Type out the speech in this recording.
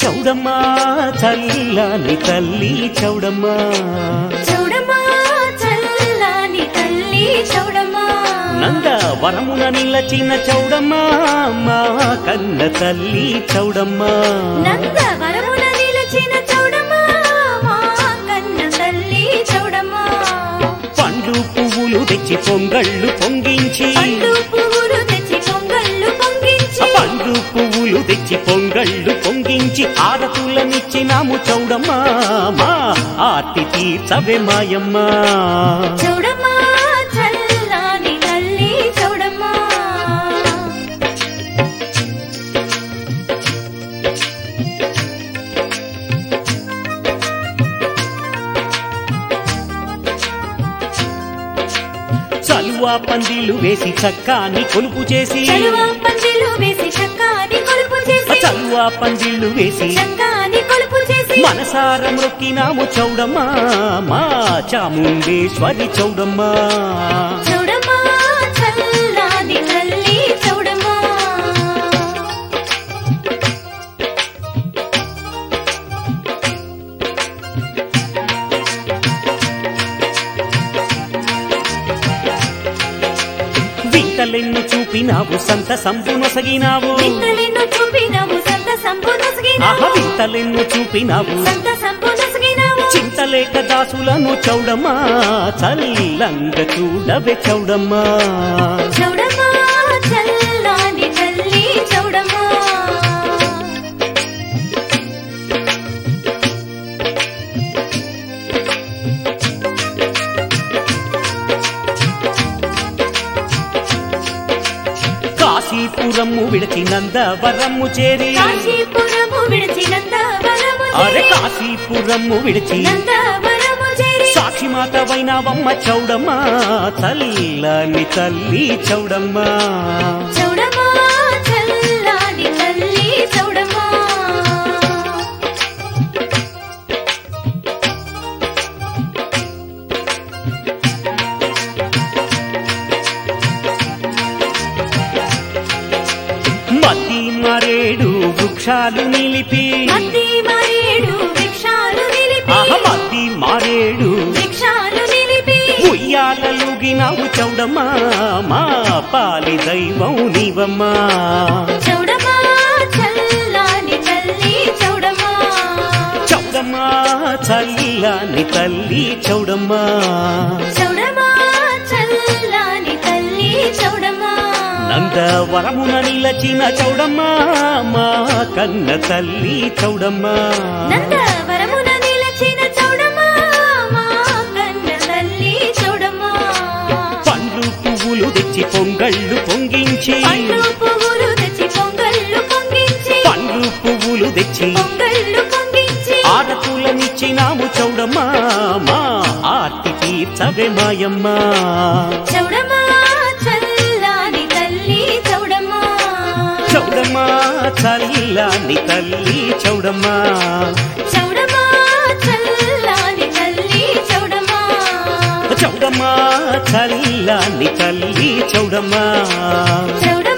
చౌడమ్మా చల్లని తల్లి చౌడమ్మా చౌడమ్మా చల్లాని తల్లి చౌడమ్మా నంద వరమున నిలచిన చౌడమ్మా మా కన్న తల్లి చౌడమ్మా నంద వరమున నిలచిన చౌడమ్మా మా కన్న తల్లి చౌడమ్మా పండు పువ్వులు తెచ్చి పొంగళ్ళు పొంగించి పండు పువ్వులు తెచ్చి పొంగళ్ళు పొంగించి పండు పువ్వులు తెచ్చి పొంగళ్ళు పొంగించి ఆడతులనిచ్చినాము చౌడమ్మా మా ఆర్తి తీర్చవే మాయమ్మా చౌడమ్మా చల్లాని తల్లి చౌడమ్మా చలువా పందిలు వేసి చక్కాని కొలుపు చేసి చలువ పందిలు వేసి చక్కాని కొలుపు చేసి చలువా పందిళ్ళు వేసి చక్కాని కొలుపు చేసి మనసార మొక్కినాము చౌడమ్మా మా చాముండేశ్వరి చౌడమ్మా చౌడమ్మా చల్లాని తల్లి చౌడమ్మా వింతలెన్ను చూపినావు సంత సంపు నొసగినావు వింతలెన్నో చూపినావు సంత ఆహ సంపూర్ణసగినావు వింతలెన్ను చూపినావు సంత సంపూర్ణసగినావు చింతలేక దాసులను చౌడమ్మా చల్లంగ చూడవే చౌడమ్మా చౌడమ్మా చల్లాని తల్లి చౌడమ్మా కాశీపురము విడిచి నందవరము చేరి కాశీపురము విడిచి నందవరము అరే చేరి కాశీపురము విడిచి నందవరము చేరి సాక్షి మాతవైనవమ్మ చౌడమ్మా తల్లని తల్లి చౌడమ్మా చౌడమ్మా చల్లాని తల్లి చౌడమ్మా మద్ది మరేడు వృక్షాలు నిలిపి మద్ది మరేడు వృక్షాలు నిలిపి ఆహ మద్ది మారేడు వృక్షాలు నిలిపి ఉయ్యాలలుగినావు చౌడమ్మా మా పాలి దైవం నీవమ్మా చౌడమ్మా చల్లాని తల్లి చౌడమ్మా చౌడమ్మా చల్లని తల్లి చౌడమ్మా చౌడమ్మా చల్లాని తల్లి చౌడమ్మా నందవరమున నిలచిన చౌడమ్మా మా కన్న తల్లి చౌడమ్మా నందవరమున నిలచిన చౌడమ్మా మా కన్న తల్లి చౌడమ్మా పండ్లు పువ్వులు తెచ్చి పొంగళ్ళు పొంగించి పండ్లు పువ్వులు తెచ్చి పొంగళ్ళు పొంగించి పండ్లు పువ్వులు తెచ్చి పొంగళ్ళు పొంగించి ఆడతులనిచ్చినాము చౌడమ్మా మా ఆర్తి తీర్చవే మాయమ్మా చౌడమ్మా చల్లాని తల్లి చౌడమ్మా చౌడమ్మా చల్లని తల్లి చౌడమ్మా చౌడమ్మా చల్లాని తల్లి చౌడమ్మా చౌడమ్మా చల్లని తల్లి చౌడమ్మా చౌడమ్మా